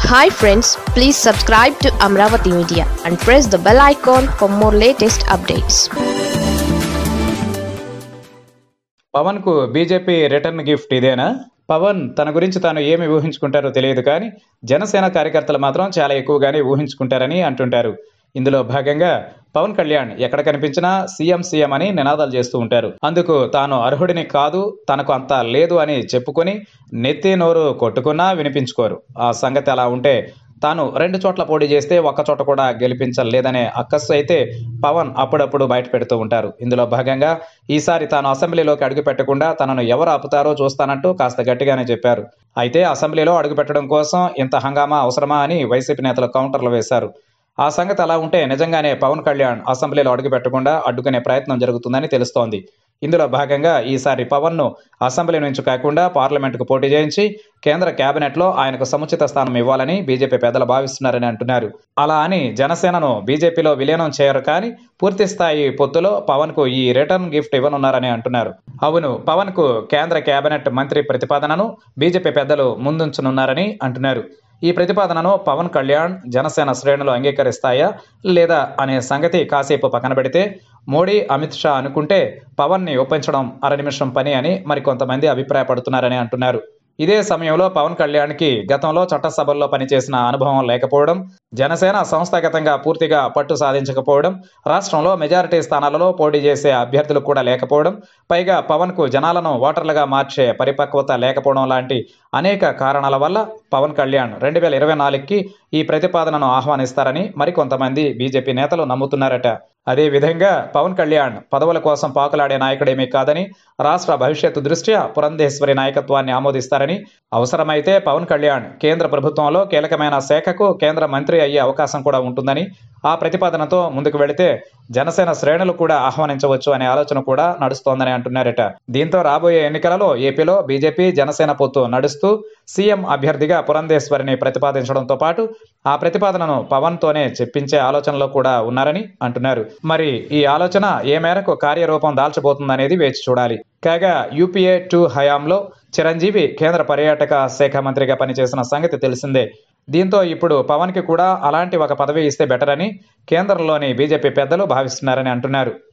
hi friends please subscribe to Amaravati media and press the bell icon for more latest updates Pawan కు BJP return gift ఇదేనా పవన్ తన గురించి తాను ఏమి ఊహించుకుంటారో తెలియదు కానీ జనసేన కార్యకర్తలు మాత్రం చాలా ఎక్కువగానే ఊహించుకుంటారని అంటుంటారు ఇందులో భాగంగా పవన్ కళ్యాణ్ ఎక్కడ కనిపించినా సీఎం సీఎం అని నినాదాలు చేస్తూ ఉంటారు అందుకు తాను అర్హుడిని కాదు తనకు అంత లేదు అని చెప్పుకొని నెత్తి నోరు కొట్టుకున్నా వినిపించుకోరు ఆ సంగతి అలా ఉంటే తాను రెండు చోట్ల పోటీ చేస్తే ఒక్క చోట కూడా గెలిపించలేదనే అక్కస్సు అయితే పవన్ అప్పుడప్పుడు బయట పెడుతూ ఉంటారు ఇందులో భాగంగా ఈసారి తాను అసెంబ్లీలోకి అడుగు పెట్టకుండా తనను ఎవరు ఆపుతారో చూస్తానంటూ కాస్త గట్టిగానే చెప్పారు అయితే అసెంబ్లీలో అడుగు పెట్టడం కోసం ఇంత హంగామా అవసరమా అని వైసీపీ నేతలు కౌంటర్లు వేశారు ఆ సంగతి అలా ఉంటే నిజంగానే పవన్ కళ్యాణ్ అసెంబ్లీలో అడుగు పెట్టకుండా అడ్డుకునే ప్రయత్నం జరుగుతుందని తెలుస్తోంది ఇందులో భాగంగా ఈసారి పవన్ ను అసెంబ్లీ నుంచి కాకుండా పార్లమెంటుకు పోటీ చేయించి కేంద్ర కేబినెట్ లో ఆయనకు సముచిత స్థానం ఇవ్వాలని బీజేపీ పెద్దలు భావిస్తున్నారని అంటున్నారు అలా అని జనసేనను బీజేపీలో విలీనం చేయరు కానీ పూర్తి స్థాయి పొత్తులో పవన్ కు ఈ రిటర్న్ గిఫ్ట్ ఇవ్వనున్నారని అంటున్నారు అవును పవన్ కు కేంద్ర కేబినెట్ మంత్రి ప్రతిపాదనను బీజేపీ పెద్దలు ముందుంచనున్నారని అంటున్నారు ఈ ప్రతిపాదనను పవన్ కళ్యాణ్ జనసేన శ్రేణులు అంగీకరిస్తాయా లేదా అనే సంగతి కాసేపు పక్కన పెడితే మోడీ అమిత్ షా అనుకుంటే పవన్ని ఒప్పించడం అర నిమిషం పని అని మరికొంతమంది అభిప్రాయపడుతున్నారని అంటున్నారు ఇదే సమయంలో పవన్ కళ్యాణ్కి గతంలో చట్టసభల్లో పనిచేసిన అనుభవం లేకపోవడం జనసేన సంస్థాగతంగా పూర్తిగా పట్టు సాధించకపోవడం రాష్ట్రంలో మెజారిటీ స్థానాలలో పోటీ చేసే అభ్యర్థులు కూడా లేకపోవడం పైగా పవన్ కు జనాలను ఓటర్లుగా మార్చే పరిపక్వత లేకపోవడం లాంటి అనేక కారణాల వల్ల పవన్ కళ్యాణ్ రెండు వేల ఇరవై నాలుగుకి ఈ ప్రతిపాదనను ఆహ్వానిస్తారని మరికొంతమంది బీజేపీ నేతలు నమ్ముతున్నారట అదే విధంగా పవన్ కళ్యాణ్ పదవుల కోసం పాకులాడే నాయకుడేమీ కాదని రాష్ట్ర భవిష్యత్తు దృష్ట్యా పురంధేశ్వరి నాయకత్వాన్ని ఆమోదిస్తారని అవసరమైతే పవన్ కళ్యాణ్ కేంద్ర ప్రభుత్వంలో కీలకమైన శాఖకు కేంద్ర మంత్రి అయ్యే అవకాశం కూడా ఉంటుందని ఆ ప్రతిపాదనతో ముందుకు వెళితే జనసేన శ్రేణులు కూడా ఆహ్వానించవచ్చు అనే ఆలోచన కూడా నడుస్తోందని అంటున్నారట దీంతో రాబోయే ఎన్నికలలో ఏపీలో బీజేపీ జనసేన పొత్తు నడుస్తూ సీఎం అభ్యర్థిగా పురంధేశ్వరిని ప్రతిపాదించడంతో పాటు ఆ ప్రతిపాదనను పవన్ తోనే చెప్పించే ఆలోచనలో కూడా ఉన్నారని అంటున్నారు మరి ఈ ఆలోచన ఏ మేరకు కార్యరూపం దాల్చబోతుందనేది వేచి చూడాలి కాగా యూపీఏ టూ హయాంలో చిరంజీవి కేంద్ర పర్యాటక శాఖ మంత్రిగా పనిచేసిన సంగతి తెలిసిందే దీంతో ఇప్పుడు పవన్ కి కూడా అలాంటి ఒక పదవి ఇస్తే బెటర్ అని కేంద్రంలోని బీజేపీ పెద్దలు భావిస్తున్నారని అంటున్నారు